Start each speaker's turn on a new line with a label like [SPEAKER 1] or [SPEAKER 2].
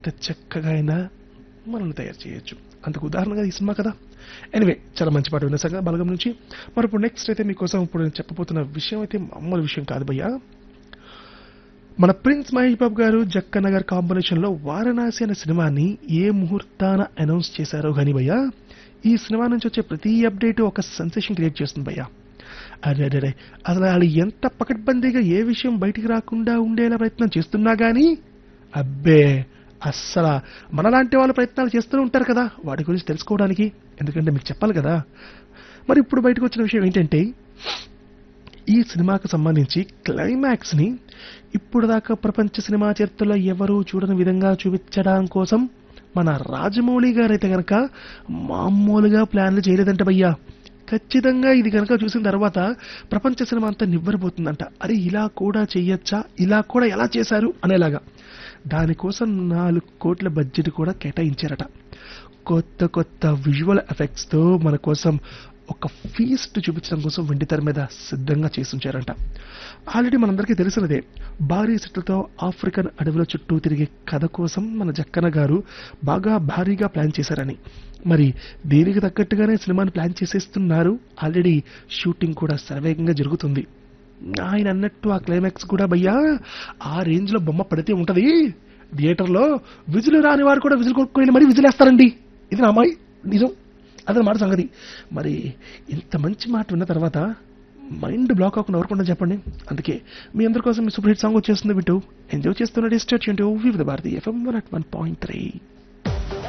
[SPEAKER 1] ఎంత చక్కగా అయినా మనల్ని తయారు చేయొచ్చు అందుకు ఉదాహరణగా ఈ సినిమా కదా ఎనివే చాలా మంచి పాట వినేసాగా బలగం నుంచి మరి ఇప్పుడు నెక్స్ట్ అయితే మీకోసం ఇప్పుడు నేను చెప్పబోతున్న విషయం అయితే మామూలు విషయం కాదు భయ్యా మన ప్రిన్స్ మహేష్ బాబు గారు జక్కన్న గారి కాంబినేషన్ లో వారణాసి అనే సినిమాని ఏ ముహూర్తాన అనౌన్స్ చేశారో గాని భయ్యా ఈ సినిమా నుంచి వచ్చే ప్రతి అప్డేట్ ఒక సెన్సేషన్ క్రియేట్ చేస్తుంది భయ్యా అరే అరే అరే అసలు వాళ్ళు ఎంత పకడ్బందీగా ఏ విషయం బయటికి రాకుండా ఉండేలా ప్రయత్నం చేస్తున్నా గానీ అబ్బే అస్సలు మనలాంటి వాళ్ళు ప్రయత్నాలు చేస్తూనే ఉంటారు కదా వాటి గురించి తెలుసుకోవడానికి ఎందుకంటే మీకు చెప్పాలి కదా మరి ఇప్పుడు బయటకు వచ్చిన విషయం ఏంటంటే ఈ సినిమాకు సంబంధించి క్లైమాక్స్ ని ఇప్పుడు దాకా ప్రపంచ సినిమా చరిత్రలో ఎవరూ చూడని విధంగా చూపించడం కోసం మన రాజమౌళి గారైతే గనక మామూలుగా ప్లాన్లు చేయలేదంట భయ్యా ఖచ్చితంగా ఇది కనుక చూసిన తర్వాత ప్రపంచ సినిమా అంతా నివ్వరిపోతుందంట అరే ఇలా కూడా చెయ్యొచ్చా ఇలా కూడా ఎలా చేశారు అనేలాగా దానికోసం నాలుగు కోట్ల బడ్జెట్ కూడా కేటాయించారట కొత్త కొత్త విజువల్ ఎఫెక్ట్స్ తో మన కోసం ఒక ఫీస్ట్ చూపించడం కోసం వెండి తెర మీద సిద్ధంగా చేసి ఉంచారంట ఆల్రెడీ మనందరికీ తెలిసినదే భారీ సెట్లతో ఆఫ్రికన్ అడవిలో చుట్టూ తిరిగే కథ కోసం మన జక్కన గారు బాగా భారీగా ప్లాన్ చేశారని మరి దీనికి తగ్గట్టుగానే సినిమాని ప్లాన్ చేసేస్తున్నారు ఆల్రెడీ షూటింగ్ కూడా శరవేగంగా జరుగుతుంది ఆయన అన్నట్టు ఆ క్లైమాక్స్ కూడా భయ్యా ఆ రేంజ్ లో బొమ్మ పడితే ఉంటది థియేటర్లో విజులు రాని వారు కూడా విజులు కొట్టుకొని మరి విజులేస్తారండి ఇది నా అమ్మాయి నిజం అదనమాట సంగతి మరి ఇంత మంచి మాట విన్న తర్వాత మైండ్ బ్లాక్ అవ్వకుండా ఎవరుకుండా చెప్పండి అందుకే మీ అందరి కోసం మీ సూపర్ హిట్ సాంగ్ వచ్చేస్తుంది వింటూ ఎంజాయ్ చేస్తున్న డిస్టర్చ్ Vividh Bharati FM one nought one point three